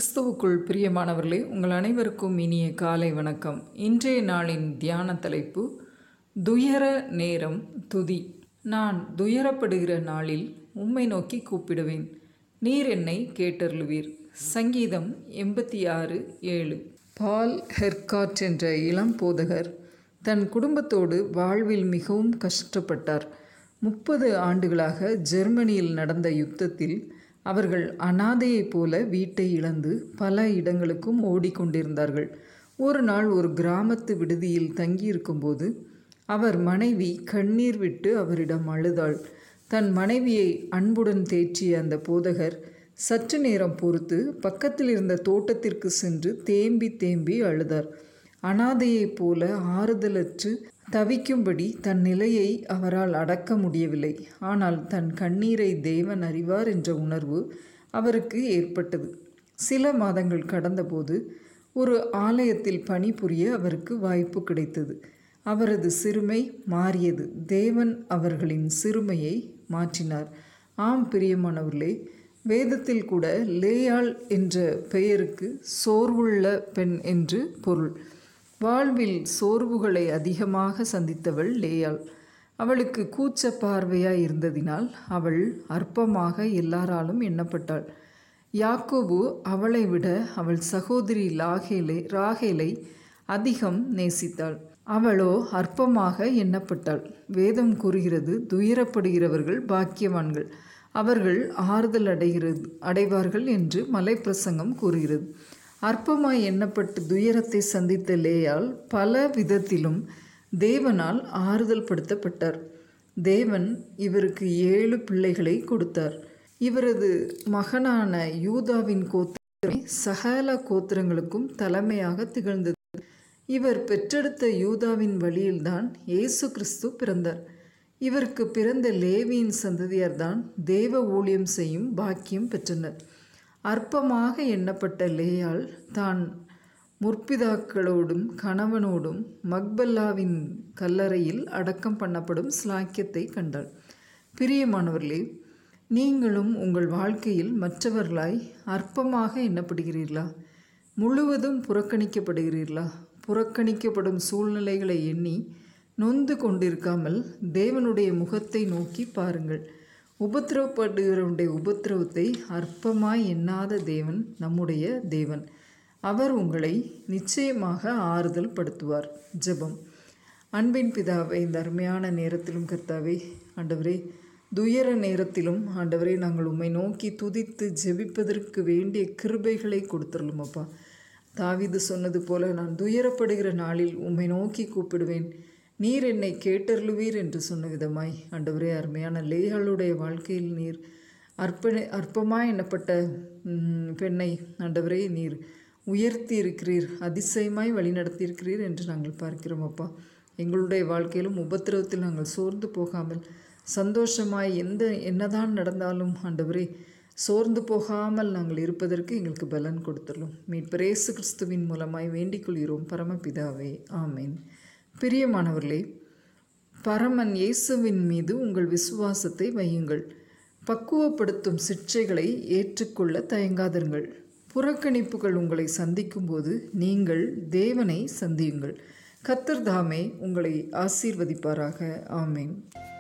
கிறிஸ்துவுக்குள் பிரியமானவர்களே உங்கள் அனைவருக்கும் இனிய காலை வணக்கம் இன்றைய நாளின் தியான தலைப்பு துயர நேரம் துதி நான் துயரப்படுகிற நாளில் உம்மை நோக்கி கூப்பிடுவேன் நீர் என்னை கேட்டருளுவீர் சங்கீதம் எண்பத்தி ஆறு ஏழு பால் ஹெர்காட் என்ற இளம் போதகர் தன் குடும்பத்தோடு வாழ்வில் மிகவும் கஷ்டப்பட்டார் முப்பது ஆண்டுகளாக ஜெர்மனியில் நடந்த யுத்தத்தில் அவர்கள் அனாதையைப் போல வீட்டை இழந்து பல இடங்களுக்கும் ஓடிக்கொண்டிருந்தார்கள் ஒரு நாள் ஒரு கிராமத்து விடுதியில் தங்கியிருக்கும்போது அவர் மனைவி கண்ணீர் விட்டு அவரிடம் அழுதாள் தன் மனைவியை அன்புடன் தேற்றிய அந்த போதகர் சற்று நேரம் பொறுத்து பக்கத்தில் இருந்த தோட்டத்திற்கு சென்று தேம்பி தேம்பி அழுதார் அனாதையைப் போல ஆறுதலற்று தவிக்கும்படி தன் நிலையை அவரால் அடக்க முடியவில்லை ஆனால் தன் கண்ணீரை தேவன் அறிவார் என்ற உணர்வு அவருக்கு ஏற்பட்டது சில மாதங்கள் கடந்தபோது ஒரு ஆலயத்தில் பணிபுரிய அவருக்கு வாய்ப்பு கிடைத்தது அவரது சிறுமை மாறியது தேவன் அவர்களின் சிறுமையை மாற்றினார் ஆம் பிரியமானவர்களே வேதத்தில் கூட லேயாள் என்ற பெயருக்கு சோர்வுள்ள பெண் என்று பொருள் வாழ்வில் சோர்வுகளை அதிகமாக சந்தித்தவள் லேயாள் அவளுக்கு கூச்ச பார்வையாய் இருந்ததினால் அவள் அற்பமாக எல்லாராலும் எண்ணப்பட்டாள் யாக்கோபு அவளை விட அவள் சகோதரி லாகேலை ராகேலை அதிகம் நேசித்தாள் அவளோ அற்பமாக எண்ணப்பட்டாள் வேதம் கூறுகிறது துயரப்படுகிறவர்கள் பாக்கியவான்கள் அவர்கள் ஆறுதல் அடைகிறது அடைவார்கள் என்று மலைப்பிரசங்கம் கூறுகிறது அற்பமாய் எண்ணப்பட்டு துயரத்தை சந்தித்த லேயால் பல விதத்திலும் தேவனால் ஆறுதல் படுத்தப்பட்டார் தேவன் இவருக்கு ஏழு பிள்ளைகளை கொடுத்தார் இவரது மகனான யூதாவின் கோத்திரமே சகல கோத்திரங்களுக்கும் தலைமையாக திகழ்ந்தது இவர் பெற்றெடுத்த யூதாவின் வழியில்தான் இயேசு கிறிஸ்து பிறந்தார் இவருக்கு பிறந்த லேவியின் சந்ததியார்தான் தேவ ஊழியம் செய்யும் பாக்கியம் பெற்றனர் அற்பமாக எண்ணப்பட்ட லேயாள் தான் முற்பிதாக்களோடும் கணவனோடும் மக்பல்லாவின் கல்லறையில் அடக்கம் பண்ணப்படும் ஸ்லாக்கியத்தை கண்டாள் பிரியமானவர்களே நீங்களும் உங்கள் வாழ்க்கையில் மற்றவர்களாய் அற்பமாக எண்ணப்படுகிறீர்களா முழுவதும் புறக்கணிக்கப்படுகிறீர்களா புறக்கணிக்கப்படும் சூழ்நிலைகளை எண்ணி நொந்து கொண்டிருக்காமல் தேவனுடைய முகத்தை நோக்கி பாருங்கள் உபத்திரவப்படுகிறவனுடைய உபத்திரவத்தை அற்பமாய் எண்ணாத தேவன் நம்முடைய தேவன் அவர் உங்களை நிச்சயமாக ஆறுதல் படுத்துவார் ஜெபம் அன்பின் பிதாவை இந்த அருமையான நேரத்திலும் கர்த்தாவே ஆண்டவரே துயர நேரத்திலும் ஆண்டவரே நாங்கள் உம்மை நோக்கி துதித்து ஜெபிப்பதற்கு வேண்டிய கிருபைகளை கொடுத்துடலும் அப்பா தாவிது சொன்னது போல நான் துயரப்படுகிற நாளில் உம்மை நோக்கி கூப்பிடுவேன் நீர் என்னை கேட்டருளுவீர் என்று சொன்ன விதமாய் ஆண்டவரே அருமையான லேயாளுடைய வாழ்க்கையில் நீர் அற்பனை அற்பமாய் எண்ணப்பட்ட பெண்ணை ஆண்டவரே நீர் உயர்த்தி இருக்கிறீர் அதிசயமாய் வழிநடத்தியிருக்கிறீர் என்று நாங்கள் பார்க்கிறோம் அப்பா எங்களுடைய வாழ்க்கையிலும் உபத்திரவத்தில் நாங்கள் சோர்ந்து போகாமல் சந்தோஷமாய் எந்த என்னதான் நடந்தாலும் ஆண்டவரே சோர்ந்து போகாமல் நாங்கள் இருப்பதற்கு எங்களுக்கு பலன் கொடுத்துள்ளோம் மீட்பரேசு கிறிஸ்துவின் மூலமாய் வேண்டிக் கொள்கிறோம் பரமபிதாவே ஆமேன் பிரியமானவர்களே பரமன் இயேசுவின் மீது உங்கள் விசுவாசத்தை வையுங்கள் பக்குவப்படுத்தும் சிற்றைகளை ஏற்றுக்கொள்ள தயங்காதீர்கள் புறக்கணிப்புகள் உங்களை சந்திக்கும்போது நீங்கள் தேவனை சந்தியுங்கள் கத்தர்தாமே உங்களை ஆசீர்வதிப்பாராக ஆமேன்